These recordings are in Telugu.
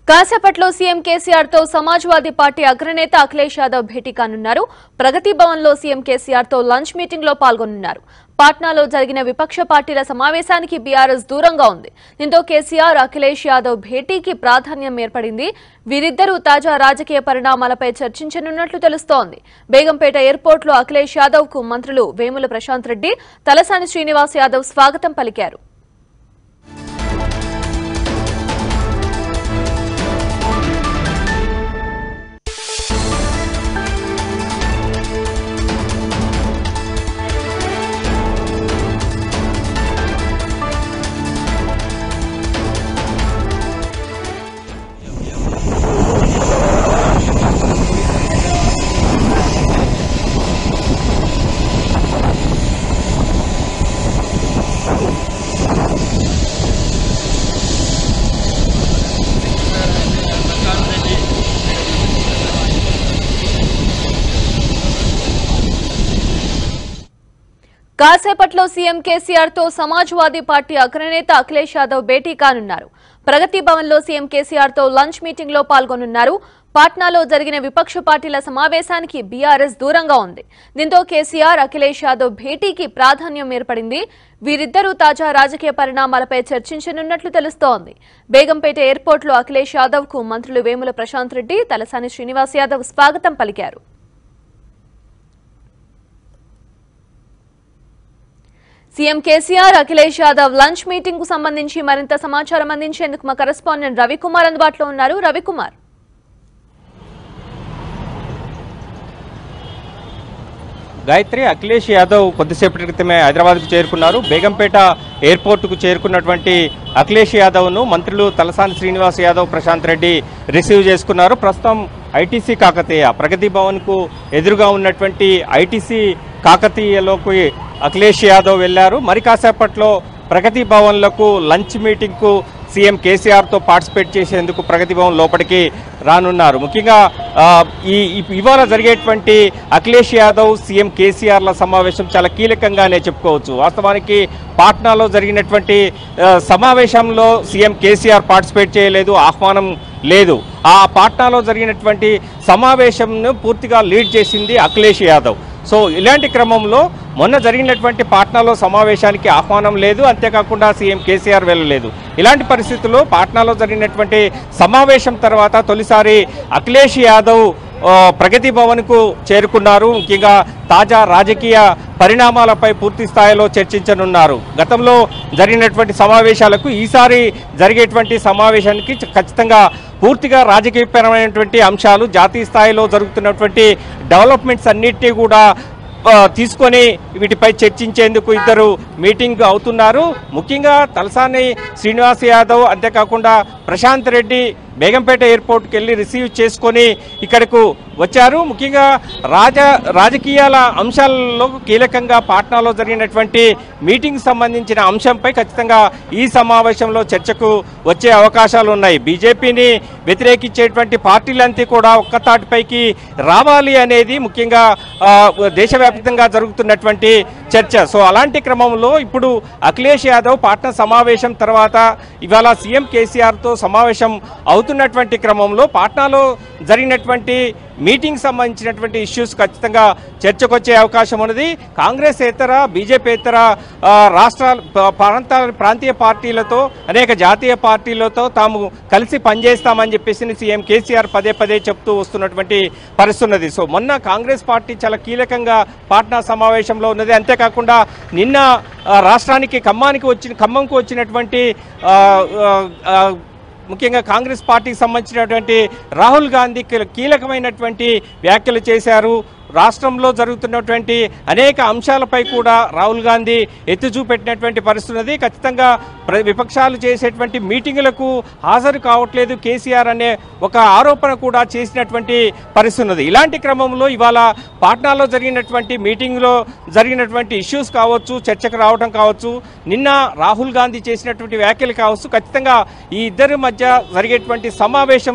కాసేపట్లో సీఎం కేసీఆర్ తో సమాజ్వాదీ పార్టీ అగ్రనేత అఖిలేష్ యాదవ్ భేటీ కానున్నారు ప్రగతి భవన్ లో సీఎం కేసీఆర్ తో లంచ్ మీటింగ్ లో పాల్గొనున్నారు పాట్నాలో జరిగిన విపక్ష పార్టీల సమావేశానికి బీఆర్ఎస్ దూరంగా ఉంది దీంతో కేసీఆర్ అఖిలేష్ యాదవ్ భేటీకి ప్రాధాన్యం ఏర్పడింది వీరిద్దరూ తాజా రాజకీయ పరిణామాలపై చర్చించనున్నట్లు తెలుస్తోంది బేగంపేట ఎయిర్పోర్ట్ లో అఖిలేష్ యాదవ్ కు మంత్రులు వేముల ప్రశాంత్ రెడ్డి తలసాని శ్రీనివాస్ యాదవ్ స్వాగతం పలికారు కాసేపట్లో సీఎం కేసీఆర్ తో సమాజ్వాదీ పార్టీ అగ్రనేత అఖిలేష్ యాదవ్ భేటీ కానున్నారు ప్రగతి భవన్ లో సీఎం కేసీఆర్ తో లంచ్ మీటింగ్ లో పాల్గొనున్నారు పాట్నాలో జరిగిన విపక్ష పార్టీల సమావేశానికి బీఆర్ఎస్ దూరంగా ఉంది దీంతో కేసీఆర్ అఖిలేష్ యాదవ్ భేటీకి ప్రాధాన్యం ఏర్పడింది వీరిద్దరూ తాజా రాజకీయ పరిణామాలపై చర్చించనున్నట్లు తెలుస్తోంది బేగంపేట ఎయిర్పోర్ట్ లో అఖిలేష్ యాదవ్ కు మంత్రులు వేముల ప్రశాంత్ రెడ్డి తలసాని శ్రీనివాస్ యాదవ్ స్వాగతం పలికారు CM KCR Akhilesh Yadav lunch meeting కు సంబంధించి మరింత సమాచారం అందించేందుకు మా కరెస్పాండెంట్ రవికుమార్ అందుబాటులో ఉన్నారు రవికుమార్ గాయత్రి అఖిలేష్ యాదవ్ కొద్దిసేపటి క్రితమే హైదరాబాద్కు చేరుకున్నారు బేగంపేట ఎయిర్పోర్టుకు చేరుకున్నటువంటి అఖిలేష్ యాదవ్ను మంత్రులు తలసాని శ్రీనివాస్ యాదవ్ ప్రశాంత్ రెడ్డి రిసీవ్ చేసుకున్నారు ప్రస్తుతం ఐటీసీ కాకతీయ ప్రగతి భవన్కు ఎదురుగా ఉన్నటువంటి ఐటీసీ కాకతీయలోకి అఖిలేష్ యాదవ్ వెళ్లారు మరి కాసేపట్లో ప్రగతి భవన్లకు లంచ్ మీటింగ్కు సీఎం కేసీఆర్తో పార్టిసిపేట్ చేసేందుకు ప్రగతి భవన్ లోపలికి రానున్నారు ముఖ్యంగా ఆ, ఈ ఈ- ఇవాళ జరిగేటువంటి అఖిలేష్ యాదవ్ సీఎం కేసీఆర్ల సమావేశం చాలా కీలకంగానే చెప్పుకోవచ్చు వాస్తవానికి పాట్నాలో జరిగినటువంటి ఆ, సమావేశంలో సీఎం కేసీఆర్ పార్టిసిపేట్ చేయలేదు ఆహ్వానం లేదు ఆ పాట్నాలో జరిగినటువంటి సమావేశంను పూర్తిగా లీడ్ చేసింది అఖిలేష్ యాదవ్ సో ఇలాంటి క్రమంలో మొన్న జరిగినటువంటి పాట్నాలో సమావేశానికి ఆహ్వానం లేదు అంతేకాకుండా సీఎం కేసీఆర్ వెళ్ళలేదు ఇలాంటి పరిస్థితుల్లో పాట్నాలో జరిగినటువంటి సమావేశం తర్వాత తొలిసారి అఖిలేష్ యాదవ్ ఆ, ప్రగతి భవన్కు చేరుకున్నారు ముఖ్యంగా తాజా రాజకీయ పరిణామాలపై పూర్తి స్థాయిలో చర్చించనున్నారు గతంలో జరిగినటువంటి సమావేశాలకు ఈసారి జరిగేటువంటి సమావేశానికి చ- ఖచ్చితంగా పూర్తిగా రాజకీయపరమైనటువంటి అంశాలు జాతీయ స్థాయిలో జరుగుతున్నటువంటి డెవలప్మెంట్స్ అన్నిటినీ కూడా ఆ, తీసుకొని వీటిపై చర్చించేందుకు ఇద్దరు మీటింగ్ అవుతున్నారు ముఖ్యంగా తలసాని శ్రీనివాస్ యాదవ్ అంతేకాకుండా ప్రశాంత్ రెడ్డి బేగంపేట ఎయిర్పోర్ట్కి వెళ్ళి రిసీవ్ చేసుకొని ఇక్కడకు వచ్చారు ముఖ్యంగా రాజ రాజకీయాల అంశాలలో కీలకంగా పాట్నాలో జరిగినటువంటి మీటింగ్ సంబంధించిన అంశంపై ఖచ్చితంగా ఈ సమావేశంలో చర్చకు వచ్చే అవకాశాలు ఉన్నాయి బీజేపీని వ్యతిరేకించేటువంటి పార్టీలంతా కూడా ఒక్క తాటిపైకి రావాలి అనేది ముఖ్యంగా ఆ, దేశవ్యాప్తంగా జరుగుతున్నటువంటి చర్చ సో అలాంటి క్రమంలో ఇప్పుడు అఖిలేష్ యాదవ్ పాట్నా సమావేశం తర్వాత ఇవాళ సీఎం కేసీఆర్తో సమావేశం అవుతున్నటువంటి క్రమంలో పాట్నాలో జరిగినటువంటి మీటింగ్ సంబంధించినటువంటి ఇష్యూస్ ఖచ్చితంగా చర్చకొచ్చే అవకాశం ఉన్నది కాంగ్రెస్ ఇతర బీజేపీ ఇతర ఆ, రాష్ట్రాల ప- ప్రాంతాల ప్రాంతీయ పార్టీలతో అనేక జాతీయ పార్టీలతో తాము కలిసి పనిచేస్తామని చెప్పేసి సీఎం కేసీఆర్ పదే పదే చెప్తూ వస్తున్నటువంటి పరిస్థితి ఉన్నది సో మొన్న కాంగ్రెస్ పార్టీ చాలా కీలకంగా పాట్నా సమావేశంలో ఉన్నది అంతేకాకుండా నిన్న ఆ, రాష్ట్రానికి ఖమ్మానికి వచ్చిన ఖమ్మంకు వచ్చినటువంటి ఆ, ఆ, ఆ, ముఖ్యంగా కాంగ్రెస్ పార్టీకి సంబంధించినటువంటి రాహుల్ గాంధీ కీ- కీలకమైనటువంటి వ్యాఖ్యలు చేశారు రాష్ట్రంలో జరుగుతున్నటువంటి అనేక అంశాలపై కూడా రాహుల్ గాంధీ ఎత్తి చూపెట్టినటువంటి పరిస్థితి ఉన్నది ఖచ్చితంగా ప్ర- విపక్షాలు చేసేటువంటి మీటింగులకు హాజరు కావట్లేదు కేసీఆర్ అనే ఒక ఆరోపణ కూడా చేసినటువంటి పరిస్థితి ఉన్నది ఇలాంటి క్రమంలో ఇవాళ పాట్నాలో జరిగినటువంటి మీటింగ్లో జరిగినటువంటి ఇష్యూస్ కావచ్చు చర్చకు రావడం కావచ్చు నిన్న రాహుల్ గాంధీ చేసినటువంటి వ్యాఖ్యలు కావచ్చు ఖచ్చితంగా ఈ ఇద్దరి మధ్య జరిగేటువంటి సమావేశంలో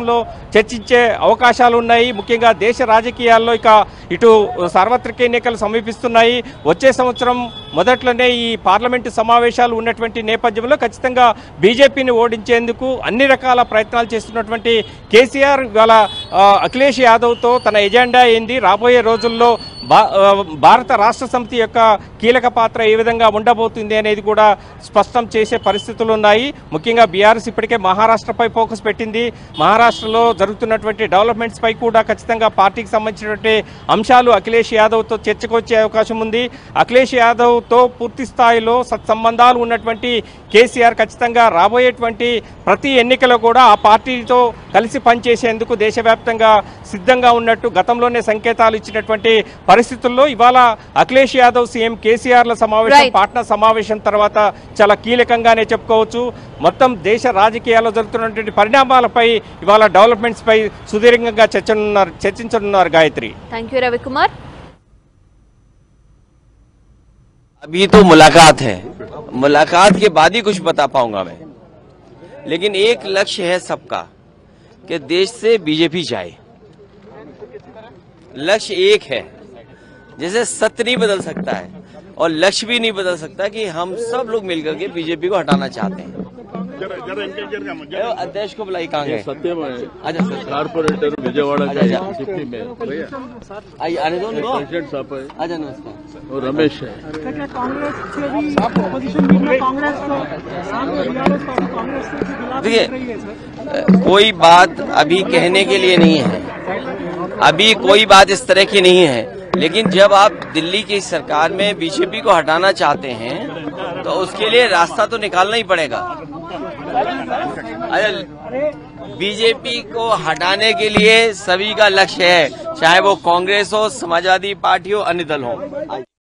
చర్చించే అవకాశాలు ఉన్నాయి ముఖ్యంగా దేశ రాజకీయాల్లో ఇక ఇటు సార్వత్రిక ఎన్నికలు సమీపిస్తున్నాయి వచ్చే సంవత్సరం మొదట్లోనే ఈ పార్లమెంటు సమావేశాలు ఉన్నటువంటి నేపథ్యంలో ఖచ్చితంగా బీజేపీని ఓడించేందుకు అన్ని రకాల ప్రయత్నాలు చేస్తున్నటువంటి కేసీఆర్ ఇవాళ ఆ, అఖిలేష్ యాదవ్తో తన ఎజెండా ఏంది రాబోయే రోజుల్లో భా- ఆ, భారత రాష్ట్ర సమితి యొక్క కీలక పాత్ర ఏ విధంగా ఉండబోతుంది అనేది కూడా స్పష్టం చేసే పరిస్థితులు ఉన్నాయి ముఖ్యంగా బీఆర్ఎస్ ఇప్పటికే మహారాష్ట్రపై ఫోకస్ పెట్టింది మహారాష్ట్రలో జరుగుతున్నటువంటి డెవలప్మెంట్స్ పై కూడా ఖచ్చితంగా పార్టీకి సంబంధించినటువంటి అంశాలు అఖిలేష్ యాదవ్తో చర్చకు వచ్చే అవకాశం ఉంది అఖిలేష్ యాదవ్తో పూర్తి స్థాయిలో సత్సంబంధాలు ఉన్నటువంటి కేసీఆర్ ఖచ్చితంగా రాబోయేటువంటి ప్రతి ఎన్నికలో కూడా ఆ పార్టీతో కలిసి పనిచేసేందుకు దేశవ్యాప్తంగా సిద్ధంగా ఉన్నట్టు గతంలోనే సంకేతాలు ఇచ్చినటువంటి పరిస్థితుల్లో ఇవాళ అఖిలేష్ యాదవ్ సీఎం కేసీఆర్ల సమావేశం Right. పాట్నా సమావేశం తర్వాత చాలా కీలకంగానే చెప్పుకోవచ్చు మొత్తం దేశ రాజకీయాల్లో జరుగుతున్నటువంటి పరిణామాలపై ఇవాళ డెవలప్మెంట్స్ పై సుదీర్ఘంగా చర్చనున్నారు చర్చించనున్నారు గాయత్రి థ్యాంక్ యూ రవికుమార్ अभी तो मुलाकात है मुलाकात के बाद ही कुछ बता पाऊंगा मैं लेकिन एक लक्ष्य है सबका कि देश से बीजेपी जाए लक्ष्य एक है जैसे सत्य नहीं बदल सकता है और लक्ष्य भी नहीं बदल सकता कि हम सब लोग मिलकर के बीजेपी को हटाना चाहते हैं ए, अध्यक्ष को बुलाई कहाँ गए सत्यम है अच्छा सर కార్పొరేటర్ విజయవాడ अच्छा, अच्छा। डिप्टी में आइए आने दो उनको। प्रेसिडेंट साहब है अच्छा नमस्कार और रमेश है क्या कांग्रेस से भी अपोजिशन में कांग्रेस को बीआरएस पार्टी कांग्रेस के खिलाफ देखिए लड़ रही है सर कोई बात अभी कहने के लिए नहीं है अभी कोई बात इस तरह की नहीं है लेकिन जब आप दिल्ली की सरकार में बीजेपी को हटाना चाहते हैं तो उसके लिए रास्ता तो निकालना ही पड़ेगा अरे बीजेपी को हटाने के लिए सभी का लक्ष्य है चाहे वो कांग्रेस हो समाजवादी पार्टी हो अन्य दल हो